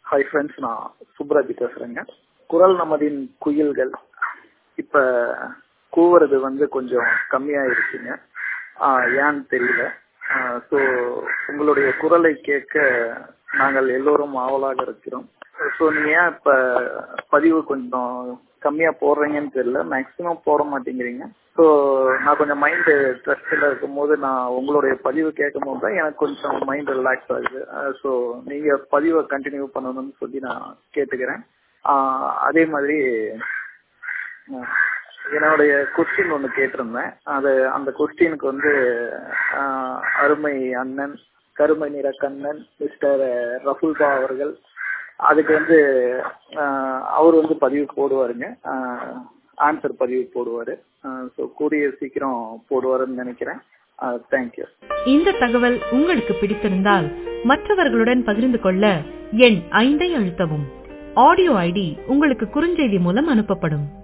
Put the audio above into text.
hi friends நான் சுப்ராஜி பேசுறேங்க குரல் நமதின் குயில்கள் இப்ப கூவுறது வந்து கொஞ்சம் கம்மியாயிருச்சுங்க ஆஹ் ஏன்னு தெரியல ஸோ உங்களுடைய குரலை கேட்க நாங்கள் எல்லோரும் ஆவலாக இருக்கிறோம் ஸோ நீங்க ஏன் இப்ப பதிவு கொஞ்சம் கம்மியா போடுறீங்கன்னு தெரியல மேக்சிமம் போட மாட்டேங்கிறீங்க ஸோ நான் கொஞ்சம் மைண்டு ஸ்ட்ரெஸ்ல இருக்கும்போது நான் உங்களுடைய பதிவு கேட்கும் போது தான் எனக்கு கொஞ்சம் மைண்ட் ரிலாக்ஸ் ஆகுது ஸோ நீங்க பதிவை கண்டினியூ பண்ணணும்னு சொல்லி நான் கேட்டுக்கிறேன் ஆஹ் அதே மாதிரி ஆஹ் என்னுடைய கொஸ்டின் ஒன்று கேட்டிருந்தேன் அது அந்த கொஸ்டினுக்கு வந்து ஆஹ் அருமை அண்ணன் கருமை நிற கண்ணன் மிஸ்டர் ரஃபுல்பா அவர்கள் அதுக்கு வந்து ஆஹ் அவர் வந்து பதிவு போடுவாருங்க ஆன்சர் பதிவு போடுவாரு ஸோ கூடிய சீக்கிரம் போடுவாருன்னு நினைக்கிறேன் தேங்க்யூ இந்த தகவல் உங்களுக்கு பிடித்திருந்தால் மற்றவர்களுடன் பகிர்ந்து கொள்ள எண் ஐந்தை அழுத்தவும் ஆடியோ ஐடி உங்களுக்கு குறுஞ்செய்தி மூலம் அனுப்பப்படும்